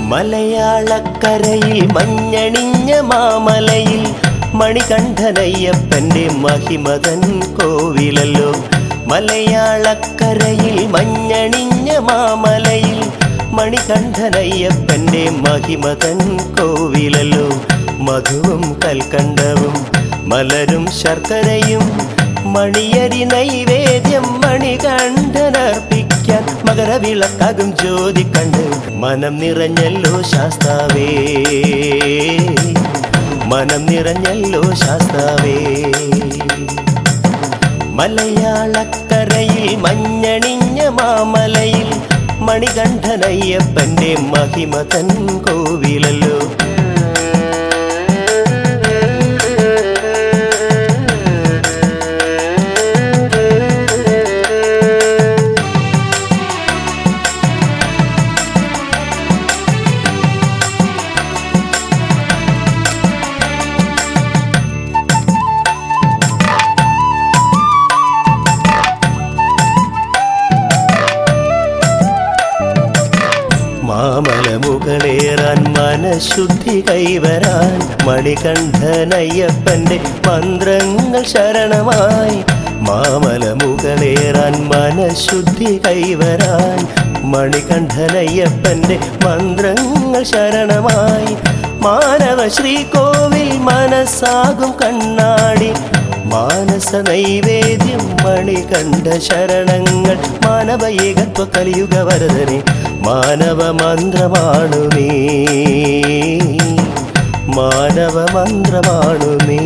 മലയാളക്കരയിൽ മഞ്ഞണിഞ്ഞ മാമലയിൽ മണികണ്ഠനയ്യപ്പന്റെ മഹിമതൻ കോവിലല്ലോ മലയാളക്കരയിൽ മഞ്ഞണിഞ്ഞ മാമലയിൽ മണികണ്ഠനയ്യപ്പന്റെ മഹിമതൻ കോവിലല്ലോ മധുവും കൽക്കണ്ടവും മലരും ശർക്കരയും മണിയരി നൈവേദ്യം മണികണ്ഠനർപ്പിക്കാൻ മകരവിളക്കാകും ജ്യോതി കണ്ട് മനം നിറഞ്ഞല്ലോ ശാസ്താവേ മനം നിറഞ്ഞല്ലോ ശാസ്താവേ മലയാളക്കരയിൽ മഞ്ഞണിഞ്ഞ മാമലയിൽ മണികണ്ഠനയ്യപ്പന്റെ മഹിമതൻ കോവിലല്ലോ മാമല മുകളേറാൻ മനഃശുദ്ധി കൈവരാൻ മണികണ്ഠനയ്യപ്പന്റെ മന്ത്രങ്ങൾ ശരണമായി മാമല മുകളേറാൻ മനഃശുദ്ധി കൈവരാൻ മണികണ്ഠനയ്യപ്പന്റെ മന്ത്രങ്ങൾ ശരണമായി മാനവ ശ്രീകോവിൽ മനസ്സാകും കണ്ണാടി മാനസ നൈവേദ്യം മണികണ്ഠ ശരണങ്ങൾ മാനവ ഏകത്വ കലിയുഗ വരദനെ മാനവ മന്ത്രമാണു നീ മാനവ മന്ത്രമാണു നീ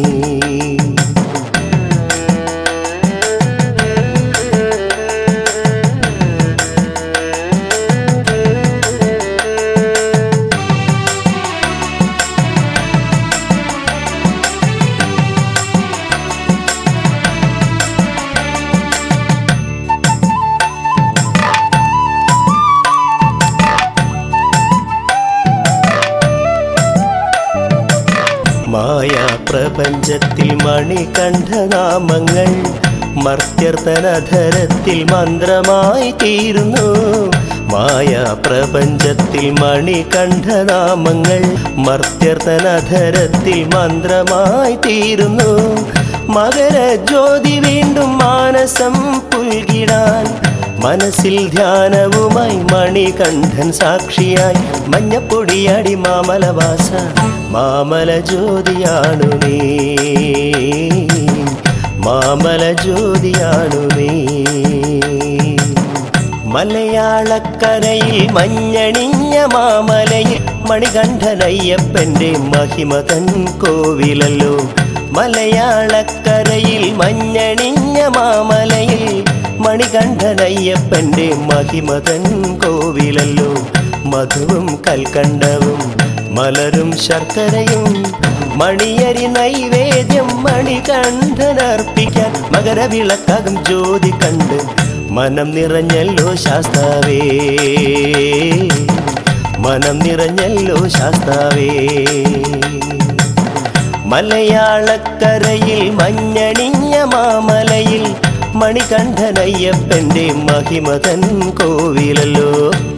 മായാ പ്രപഞ്ചത്തിൽ മണികണ്ഠനാമങ്ങൾ മർത്യർത്തനധരത്തിൽ മന്ത്രമായി തീരുന്നു മായാ പ്രപഞ്ചത്തിൽ മണികണ്ഠനാമങ്ങൾ മർത്യർത്തനധരത്തിൽ മന്ത്രമായി തീരുന്നു മകരജ്യോതി വീണ്ടും മാനസം പുൽകിടാൻ മനസ്സിൽ ധ്യാനവുമായി മണികണ്ഠൻ സാക്ഷിയായി മഞ്ഞപ്പൊടിയാടി മാമലവാസ മാമല ജ്യോതിയാണു നീ മാമല ജ്യോതിയാണു നീ മലയാളക്കരയിൽ മഞ്ഞണിഞ്ഞ മാമലയിൽ മണികണ്ഠനയ്യപ്പന്റെ മഹിമതൻ കോവിലല്ലോ മലയാളക്കരയിൽ മഞ്ഞണിഞ്ഞ മാമലയിൽ മണികണ്ഠനയ്യപ്പന്റെ മഹിമതൻ കോവിലല്ലോ മധുവും കൽക്കണ്ടവും മലരും ശർക്കരയും മണിയരി നൈവേദ്യം മണികണ്ഠനർപ്പിക്കാൻ മകരവിളക്കാകും ജ്യോതി കണ്ട് മനം നിറഞ്ഞല്ലോ ശാസ്താവേ മനം നിറഞ്ഞല്ലോ ശാസ്താവേ മലയാളക്കരയിൽ മഞ്ഞണിഞ്ഞ മാമലയിൽ മണികണ്ഠനയ്യപ്പന്റെ മഹിമതൻ കോവിലല്ലോ